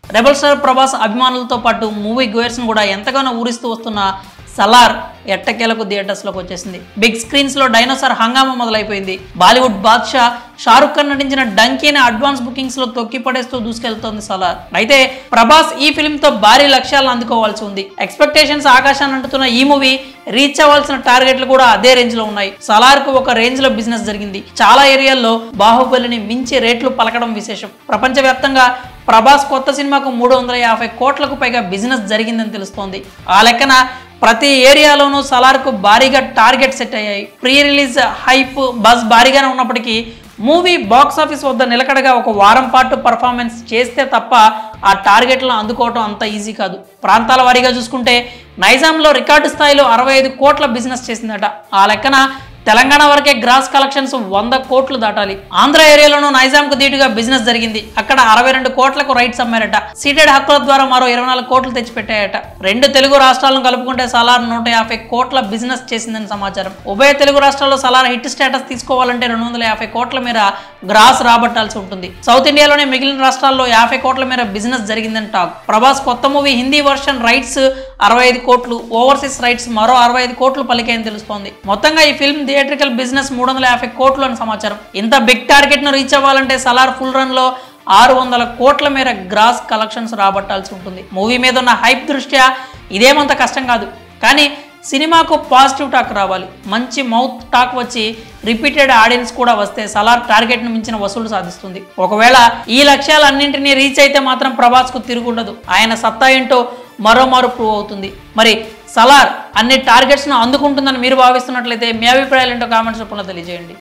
rebel star Prabhas అభిమానులతో పాటు movie గోయర్స్ను కూడా ఎంతగానో ఊరిస్తూ వస్తున్న సలార్ ఎట్టకేలకు థియేటర్స్లోకి వచ్చేసింది బిగ్ స్క్రీన్స్లో డైనోసార్ హంగామా మొదలైపోయింది బాలీవుడ్ బాద్షా షారుఖ్ ఖాన్ నటించిన డంకీని అడ్వాన్స్ బుకింగ్స్లో తొక్కి పడేస్తూ దూసుకెళ్తోంది సలార్ అయితే ప్రభాస్ ఈ ఫిల్మ్తో భారీ లక్ష్యాలను అందుకోవాల్సి ఉంది ఎక్స్పెక్టేషన్స్ ఆకాశాన్ని అంటున్న ఈ మూవీ రీచ్ అవ్వాల్సిన టార్గెట్లు కూడా అదే రేంజ్ లో ఉన్నాయి సలార్ కు ఒక రేంజ్ లో బిజినెస్ జరిగింది చాలా ఏరియాల్లో బాహుబలిని మించి రేట్లు పలకడం విశేషం ప్రపంచవ్యాప్తంగా ప్రభాస్ కొత్త సినిమాకు మూడు వందల యాభై కోట్లకు పైగా బిజినెస్ జరిగిందని తెలుస్తోంది ఆ లెక్కన ప్రతి ఏరియాలోనూ సలార్కు భారీగా టార్గెట్ సెట్ అయ్యాయి ప్రీ రిలీజ్ హైప్ బస్ భారీగానే ఉన్నప్పటికీ మూవీ బాక్స్ ఆఫీస్ వద్ద నిలకడగా ఒక వారం పాటు పర్ఫార్మెన్స్ చేస్తే తప్ప ఆ టార్గెట్లను అందుకోవటం అంత ఈజీ కాదు ప్రాంతాల వారీగా చూసుకుంటే నైజాంలో రికార్డు స్థాయిలో అరవై ఐదు కోట్ల బిజినెస్ చేసిందట ఆ లెక్కన తెలంగాణ వరకే గ్రాస్ కలెక్షన్స్ వంద కోట్లు దాటాలి ఆంధ్ర ఏరియాలోనూ నైజాంకు ధీటుగా బిజినెస్ జరిగింది అక్కడ అరవై రెండు కోట్లకు రైట్స్ అమ్మారట సీటెడ్ హక్కుల ద్వారా మరో ఇరవై నాలుగు కోట్లు తెచ్చిపెట్టాయట రెండు తెలుగు రాష్ట్రాలను కలుపుకుంటే సలార్ నూట యాభై కోట్ల బిజినెస్ చేసిందని సమాచారం ఉభయ తెలుగు రాష్ట్రాల్లో సలార్ హిట్ స్టేటస్ తీసుకోవాలంటే రెండు వందల యాభై కోట్ల మేర గ్రాస్ రాబట్టాల్సి ఉంటుంది సౌత్ ఇండియాలోనే మిగిలిన రాష్ట్రాల్లో యాభై కోట్ల మేర బిజినెస్ జరిగిందని టాక్ ప్రభాస్ కొత్త మూవీ హిందీ వర్షన్ రైట్స్ అరవై ఐదు కోట్లు ఓవర్సీస్ రైట్స్ మరో అరవై ఐదు కోట్లు పలికాయని తెలుస్తోంది మొత్తంగా ఈ ఫిల్మ్ థియేట్రికల్ బిజినెస్ మూడు వందల యాభై కోట్లు అని సమాచారం ఇంత బిగ్ టార్గెట్ ను రీచ్ అవ్వాలంటే సలార్ ఫుల్ రన్ లో ఆరు వందల కోట్ల మేర గ్రాస్ కలెక్షన్స్ రాబట్టాల్సి ఉంటుంది మూవీ మీద ఉన్న హైప్ దృష్ట్యా ఇదేమంత కష్టం కాదు కానీ సినిమాకు పాజిటివ్ టాక్ రావాలి మంచి మౌత్ టాక్ వచ్చి రిపీటెడ్ ఆడియన్స్ కూడా వస్తే సలార్ టార్గెట్ ను మించిన వసూలు సాధిస్తుంది ఒకవేళ ఈ లక్ష్యాలన్నింటినీ రీచ్ అయితే మాత్రం ప్రభాస్ కు తిరుగుండదు ఆయన సత్తా ఏంటో మరోమారు ప్రూవ్ అవుతుంది మరి సలార్ అన్ని టార్గెట్స్ను అందుకుంటుందని మీరు భావిస్తున్నట్లయితే మీ అభిప్రాయాలు ఏంటో కామెంట్స్ రూపంలో తెలియజేయండి